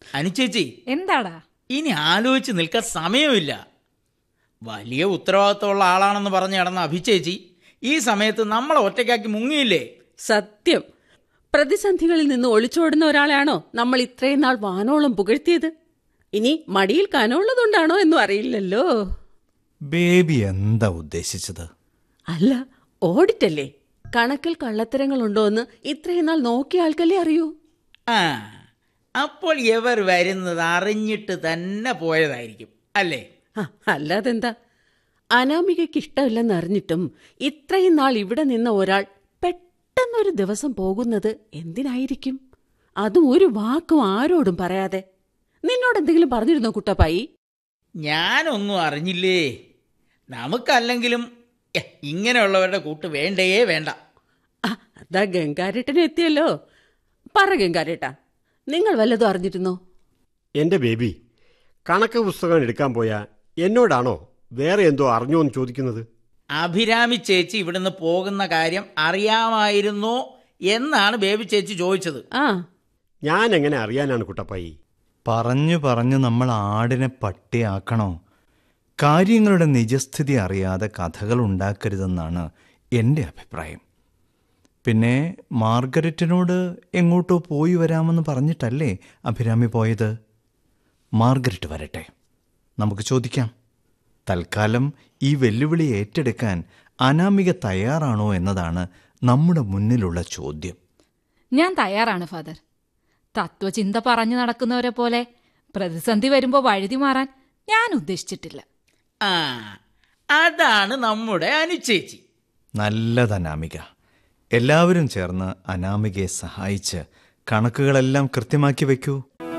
അനുചേച്ചി എന്താടാ ഇനി ആലോചിച്ച് നിൽക്കാൻ സമയമില്ല വലിയ ഉത്തരവാദിത്തമുള്ള ആളാണെന്ന് പറഞ്ഞ് നടന്ന അഭിചേച്ചി ഈ സമയത്ത് നമ്മളെ ഒറ്റയ്ക്കാക്കി മുങ്ങിയില്ലേ സത്യം പ്രതിസന്ധികളിൽ നിന്ന് ഒളിച്ചോടുന്ന ഒരാളെയാണോ നമ്മൾ ഇത്രയും നാൾ വാനോളം പുകഴ്ത്തിയത് ഇനി മടിയിൽ കനമുള്ളതുകൊണ്ടാണോ എന്നും അറിയില്ലല്ലോ ബേബി എന്താ ഉദ്ദേശിച്ചത് അല്ല ഓഡിറ്റല്ലേ കണക്കിൽ കള്ളത്തരങ്ങളുണ്ടോ എന്ന് ഇത്രയും നാൾ നോക്കിയ ആൾക്കല്ലേ അറിയൂ ആ അപ്പോൾ ഇവർ വരുന്നത് അറിഞ്ഞിട്ട് തന്നെ പോയതായിരിക്കും അല്ലേ ആ, അല്ലാതെന്താ അനാമികയ്ക്ക് ഇഷ്ടമില്ലെന്ന് അറിഞ്ഞിട്ടും ഇത്രയും നാൾ ഇവിടെ നിന്ന ഒരാൾ പെട്ടെന്നൊരു ദിവസം പോകുന്നത് എന്തിനായിരിക്കും അതും ഒരു വാക്കും ആരോടും പറയാതെ നിന്നോട് എന്തെങ്കിലും പറഞ്ഞിരുന്നോ കുട്ടപ്പായി ഞാനൊന്നും അറിഞ്ഞില്ലേ നമുക്കല്ലെങ്കിലും എ, ഇങ്ങനെയുള്ളവരുടെ കൂട്ട് വേണ്ടേ വേണ്ട ആ, അതാ ഗംഗാരേട്ടനെ എത്തിയല്ലോ പറ ഗംഗാരേട്ട നിങ്ങൾ വല്ലതും അറിഞ്ഞിരുന്നോ എൻ്റെ ബേബി കണക്ക് പുസ്തകം എടുക്കാൻ പോയ എന്നോടാണോ വേറെ എന്തോ അറിഞ്ഞോ എന്ന് ചോദിക്കുന്നത് അഭിരാമി ചേച്ചി ഇവിടുന്ന് പോകുന്ന കാര്യം അറിയാമായിരുന്നോ എന്നാണ് ബേബി ചേച്ചി ചോദിച്ചത് ആ ഞാൻ എങ്ങനെ അറിയാനാണ് കുട്ടപ്പായി പറഞ്ഞു പറഞ്ഞു നമ്മൾ ആടിനെ പട്ടിയാക്കണോ കാര്യങ്ങളുടെ നിജസ്ഥിതി അറിയാതെ കഥകൾ ഉണ്ടാക്കരുതെന്നാണ് എൻ്റെ അഭിപ്രായം പിന്നെ മാർഗരറ്റിനോട് എങ്ങോട്ടോ പോയി വരാമെന്ന് പറഞ്ഞിട്ടല്ലേ അഭിരാമി പോയത് മാർഗരറ്റ് വരട്ടെ നമുക്ക് ചോദിക്കാം തൽക്കാലം ഈ വെല്ലുവിളി ഏറ്റെടുക്കാൻ അനാമിക തയ്യാറാണോ എന്നതാണ് നമ്മുടെ മുന്നിലുള്ള ചോദ്യം ഞാൻ തയ്യാറാണ് ഫാദർ തത്വചിന്ത പറഞ്ഞു നടക്കുന്നവരെ പോലെ പ്രതിസന്ധി വരുമ്പോൾ വഴുതി മാറാൻ ഞാൻ ഉദ്ദേശിച്ചിട്ടില്ല ആ അതാണ് നമ്മുടെ അനുചേച്ചി നല്ലത് അനാമിക എല്ലാവരും ചേർന്ന് അനാമികയെ സഹായിച്ച് കണക്കുകളെല്ലാം കൃത്യമാക്കി വെക്കൂ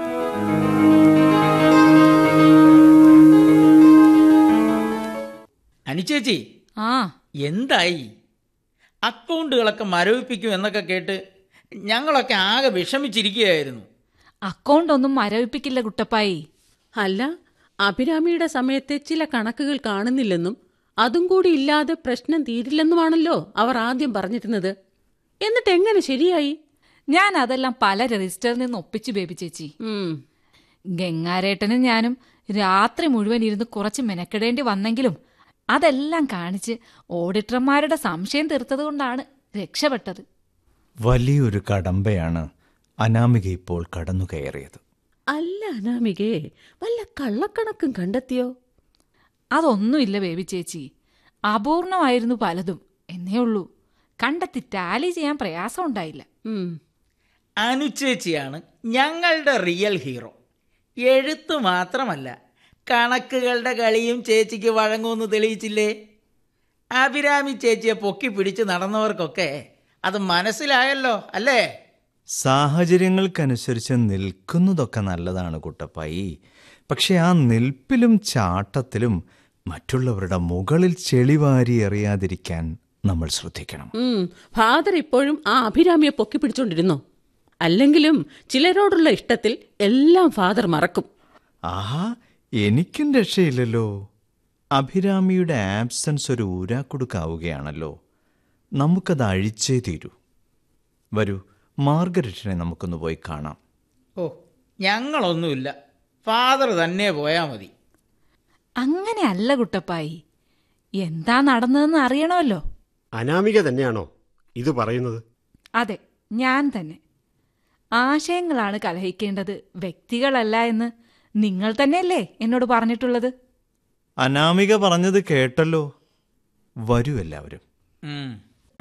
അനുചേച്ചി ആ എന്തായി അക്കൗണ്ടുകളൊക്കെ മരവിപ്പിക്കും എന്നൊക്കെ കേട്ട് ഞങ്ങളൊക്കെ ആകെ വിഷമിച്ചിരിക്കുകയായിരുന്നു അക്കൗണ്ട് ഒന്നും മരവിപ്പിക്കില്ല കുട്ടപ്പായി അല്ല അഭിരാമിയുടെ സമയത്തെ ചില കണക്കുകൾ കാണുന്നില്ലെന്നും അതും കൂടി ഇല്ലാതെ പ്രശ്നം തീരില്ലെന്നുമാണല്ലോ അവർ ആദ്യം പറഞ്ഞിരുന്നത് എന്നിട്ട് എങ്ങനെ ശരിയായി ഞാൻ അതെല്ലാം പല രജിസ്റ്ററിൽ നിന്ന് ഒപ്പിച്ചു ബേബി ചേച്ചി ഉം. ഗംഗാരേട്ടനും ഞാനും രാത്രി മുഴുവൻ ഇരുന്ന് കുറച്ച് മെനക്കെടേണ്ടി വന്നെങ്കിലും അതെല്ലാം കാണിച്ച് ഓഡിറ്റർമാരുടെ സംശയം തീർത്തതുകൊണ്ടാണ് രക്ഷപ്പെട്ടത് വലിയൊരു കടമ്പയാണ് അനാമിക ഇപ്പോൾ കടന്നു കയറിയത് അല്ല അനാമികേ വല്ല കള്ളക്കണക്കും കണ്ടെത്തിയോ അതൊന്നുമില്ല ബേബി ചേച്ചി അപൂർണമായിരുന്നു പലതും എന്നേ ഉള്ളൂ കണ്ടെത്തി ടാലി ചെയ്യാൻ പ്രയാസം ഉണ്ടായില്ല ഉം. അനുചേച്ചിയാണ് ഞങ്ങളുടെ റിയൽ ഹീറോ എഴുത്ത് മാത്രമല്ല കണക്കുകളുടെ കളിയും ചേച്ചിക്ക് വഴങ്ങുമെന്ന് തെളിയിച്ചില്ലേ അഭിരാമി ചേച്ചിയെ പൊക്കി പിടിച്ച് നടന്നവർക്കൊക്കെ അത് മനസ്സിലായല്ലോ അല്ലേ സാഹചര്യങ്ങൾക്കനുസരിച്ച് നിൽക്കുന്നതൊക്കെ നല്ലതാണ് കുട്ടപ്പായി പക്ഷെ ആ നിൽപ്പിലും ചാട്ടത്തിലും മറ്റുള്ളവരുടെ മുകളിൽ ചെളിവാരി എറിയാതിരിക്കാൻ നമ്മൾ ശ്രദ്ധിക്കണം ഉം. ഫാദർ ഇപ്പോഴും ആ അഭിരാമിയെ പൊക്കി പിടിച്ചോണ്ടിരുന്നോ അല്ലെങ്കിലും ചിലരോടുള്ള ഇഷ്ടത്തിൽ എല്ലാം ഫാദർ മറക്കും ആഹാ എനിക്കും രക്ഷയില്ലല്ലോ അഭിരാമിയുടെ ആബ്സൻസ് ഒരു ഊരാക്കുടുക്കാവുകയാണല്ലോ നമുക്കത് അഴിച്ചേ തീരൂ വരൂ മാർഗരറ്റിനെ നമുക്കൊന്ന് പോയി കാണാം ഓ ഞങ്ങളൊന്നുമില്ല ഫാദർ തന്നെ പോയാൽ മതി അങ്ങനെ അല്ല കുട്ടപ്പായി എന്താ നടന്നതെന്ന് അറിയണമല്ലോ അനാമിക തന്നെയാണോ ഇത് പറയുന്നത് അതെ ഞാൻ തന്നെ ആശയങ്ങളാണ് കലഹിക്കേണ്ടത് വ്യക്തികളല്ല എന്ന് നിങ്ങൾ തന്നെയല്ലേ എന്നോട് പറഞ്ഞിട്ടുള്ളത് അനാമിക പറഞ്ഞത് കേട്ടല്ലോ വരൂ എല്ലാവരും ഉം.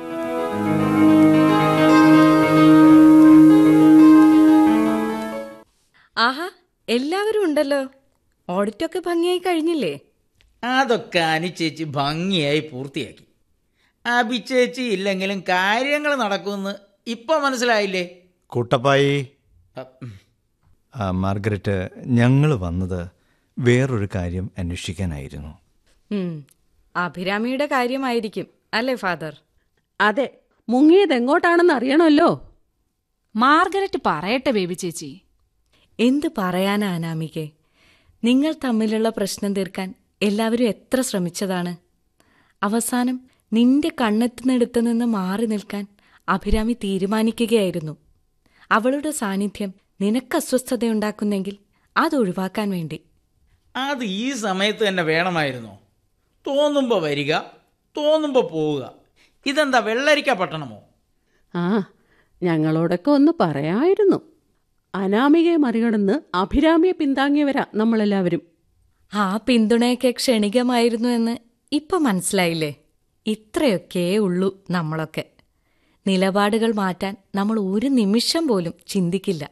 ആഹാ എല്ലാവരും ഉണ്ടല്ലോ ഓഡിറ്റൊക്കെ ഭംഗിയായി കഴിഞ്ഞില്ലേ അതൊക്കെ അനുചേച്ചി ഭംഗിയായി പൂർത്തിയാക്കി അഭിചേച്ചി ഇല്ലെങ്കിലും കാര്യങ്ങൾ നടക്കുമെന്ന് ഇപ്പൊ മനസ്സിലായില്ലേ കൂട്ടപ്പായി അ, ഉം. ആ, മാർഗരറ്റ് ഞങ്ങൾ വന്നത് വേറൊരു കാര്യം അന്വേഷിക്കാനായിരുന്നു ഉം, അഭിരാമിയുടെ കാര്യമായിരിക്കും അല്ലേ ഫാദർ അതെ മുങ്ങിയത് എങ്ങോട്ടാണെന്ന് അറിയണമല്ലോ മാർഗരറ്റ് പറയട്ടെ ബേബി ചേച്ചി എന്ത് പറയാനാ അനാമികെ നിങ്ങൾ തമ്മിലുള്ള പ്രശ്നം തീർക്കാൻ എല്ലാവരും എത്ര ശ്രമിച്ചതാണ് അവസാനം നിന്റെ കണ്ണെത്തുന്നിടത്ത് നിന്ന് മാറി നിൽക്കാൻ അഭിരാമി തീരുമാനിക്കുകയായിരുന്നു അവളുടെ സാന്നിധ്യം നിനക്ക് അസ്വസ്ഥതയുണ്ടാക്കുന്നെങ്കിൽ അത് ഒഴിവാക്കാൻ വേണ്ടി അത് ഈ സമയത്ത് തന്നെ വേണമായിരുന്നോ തോന്നുമ്പോൾ വരിക തോന്നുമ്പോൾ പോവുക ഇതെന്താ വെള്ളരിക്ക പട്ടണമോ ആ ഞങ്ങളോടൊക്കെ ഒന്ന് പറയായിരുന്നു അനാമികയെ മറികടന്ന് അഭിരാമിയെ പിന്താങ്ങിയവരാ നമ്മളെല്ലാവരും ആ പിന്തുണയൊക്കെ ക്ഷണികമായിരുന്നു എന്ന് ഇപ്പൊ മനസ്സിലായില്ലേ ഇത്രയൊക്കെ ഉള്ളൂ നമ്മളൊക്കെ നിലപാടുകൾ മാറ്റാൻ നമ്മൾ ഒരു നിമിഷം പോലും ചിന്തിക്കില്ല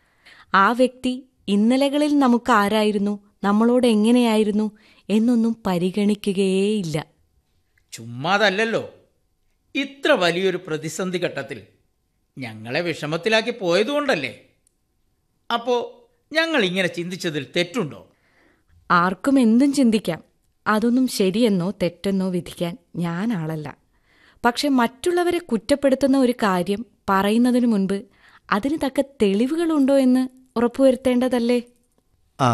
ആ വ്യക്തി ഇന്നലകളിൽ നമുക്ക് ആരായിരുന്നു നമ്മളോട് എങ്ങനെയായിരുന്നു എന്നൊന്നും പരിഗണിക്കുകയേയില്ല ചുമ്മാതല്ലല്ലോ ഇത്ര വലിയൊരു പ്രതിസന്ധി ഘട്ടത്തിൽ ഞങ്ങളെ വിഷമത്തിലാക്കി പോയതുകൊണ്ടല്ലേ അപ്പോൾ ഞങ്ങൾ ഇങ്ങനെ ചിന്തിച്ചതിൽ തെറ്റുണ്ടോ ആർക്കും എന്തും ചിന്തിക്കാം അതൊന്നും ശരിയെന്നോ തെറ്റെന്നോ വിധിക്കാൻ ഞാൻ ആളല്ല പക്ഷെ മറ്റുള്ളവരെ കുറ്റപ്പെടുത്തുന്ന ഒരു കാര്യം പറയുന്നതിനു മുൻപ് അതിന് തക്ക തെളിവുകളുണ്ടോ എന്ന് ഉറപ്പുവരുത്തേണ്ടതല്ലേ ആ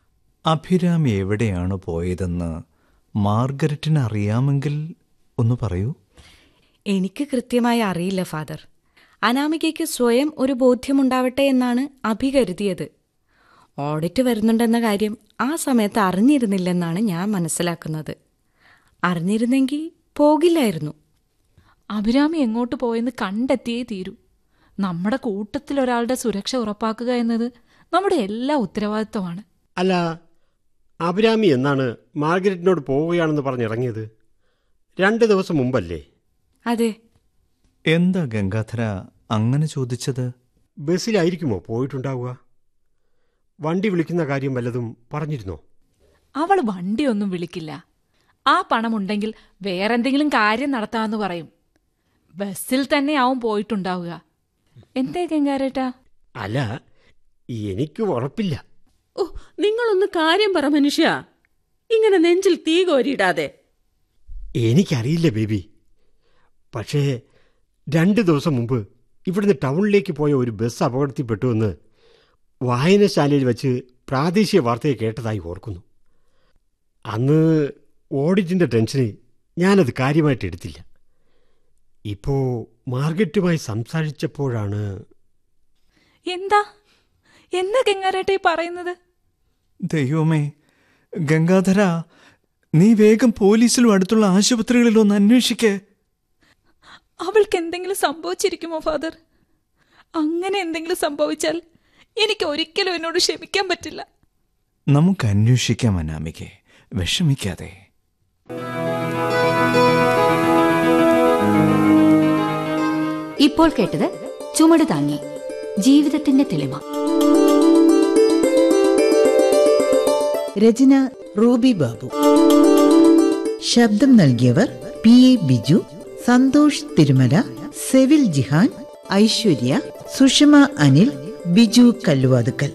അഭിരാമി എവിടെയാണ് പോയതെന്ന് മാർഗരറ്റിന് അറിയാമെങ്കിൽ ഒന്ന് പറയൂ എനിക്ക് കൃത്യമായി അറിയില്ല ഫാദർ അനാമികയ്ക്ക് സ്വയം ഒരു ബോധ്യമുണ്ടാവട്ടെ എന്നാണ് അഭി കരുതിയത് ഓഡിറ്റ് വരുന്നുണ്ടെന്ന കാര്യം ആ സമയത്ത് അറിഞ്ഞിരുന്നില്ലെന്നാണ് ഞാൻ മനസ്സിലാക്കുന്നത് അറിഞ്ഞിരുന്നെങ്കിൽ പോകില്ലായിരുന്നു അഭിരാമി എങ്ങോട്ട് പോയെന്ന് കണ്ടെത്തിയേ തീരൂ നമ്മുടെ കൂട്ടത്തിൽ ഒരാളുടെ സുരക്ഷ ഉറപ്പാക്കുക എന്നത് നമ്മുടെ എല്ലാ ഉത്തരവാദിത്വമാണ് അല്ല അഭിരാമി എന്നാണ് മാർഗരറ്റിനോട് പോവുകയാണെന്ന് പറഞ്ഞിറങ്ങിയത് രണ്ട് ദിവസം മുമ്പല്ലേ അതെ എന്താ ഗംഗാധര അങ്ങനെ ചോദിച്ചത് ബസ്സിലായിരിക്കുമോ പോയിട്ടുണ്ടാവുക വണ്ടി വിളിക്കുന്ന കാര്യം വല്ലതും പറഞ്ഞിരുന്നോ അവൾ വണ്ടിയൊന്നും വിളിക്കില്ല ആ പണമുണ്ടെങ്കിൽ വേറെന്തെങ്കിലും കാര്യം നടത്താമെന്ന് പറയും ബസ്സിൽ തന്നെ ആവും പോയിട്ടുണ്ടാവുക എന്തേ ഗംഗാരേട്ടാ അല്ല എനിക്ക് ഉറപ്പില്ല ഓ നിങ്ങളൊന്ന് കാര്യം പറ മനുഷ്യ ഇങ്ങനെ നെഞ്ചിൽ തീ കോരിയിടാതെ എനിക്കറിയില്ല ബേബി പക്ഷേ രണ്ട് ദിവസം മുമ്പ് ഇവിടുന്ന് ടൗണിലേക്ക് പോയ ഒരു ബസ് അപകടത്തിൽപ്പെട്ടുവെന്ന് വായനശാലയിൽ വച്ച് പ്രാദേശിക വാർത്തയെ കേട്ടതായി ഓർക്കുന്നു അന്ന് ഓഡിറ്റിൻ്റെ ടെൻഷന് ഞാനത് കാര്യമായിട്ട് എടുത്തില്ല ഇപ്പോൾ മാർഗറ്റുമായി സംസാരിച്ചപ്പോഴാണ് എന്താ എന്താ ഗംഗാരേട്ട ഈ പറയുന്നത് ദൈവമേ ഗംഗാധര നീ വേഗം പോലീസിലും അടുത്തുള്ള ആശുപത്രികളിലും ഒന്ന് അന്വേഷിക്കേ അവൾക്ക് എന്തെങ്കിലും സംഭവിച്ചിരിക്കുമോ ഫാദർ അങ്ങനെ എന്തെങ്കിലും സംഭവിച്ചാൽ എനിക്ക് ഒരിക്കലും എന്നോട് ക്ഷമിക്കാൻ പറ്റില്ല നമുക്ക് അന്വേഷിക്കാം അനാമികെ വിഷമിക്കാതെ ഇപ്പോൾ കേട്ടത് ചുമട് താങ്ങി ജീവിതത്തിന്റെ തെളിമ രചന റൂബി ബാബു ശബ്ദം നൽകിയവർ പി എ ബിജു സന്തോഷ് തിരുമല സെവിൽ ജിഹാൻ ഐശ്വര്യ സുഷമ അനിൽ ബിജു കല്ലുവാതുക്കൽ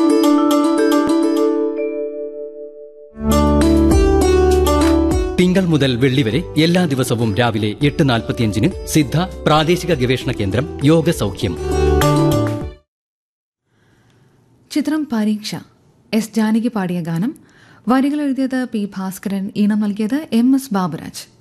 തിങ്കൾ മുതൽ വെള്ളി വരെ എല്ലാ ദിവസവും രാവിലെ എട്ട് നാൽപ്പത്തിയഞ്ചിന് സിദ്ധ പ്രാദേശിക ഗവേഷണ കേന്ദ്രം യോഗ സൗഖ്യം ചിത്രം പരീക്ഷ എസ് ജാനകി പാടിയ ഗാനം വരികൾ എഴുതിയത് പി ഭാസ്കരൻ ഈണം നൽകിയത് എം എസ് ബാബുരാജ്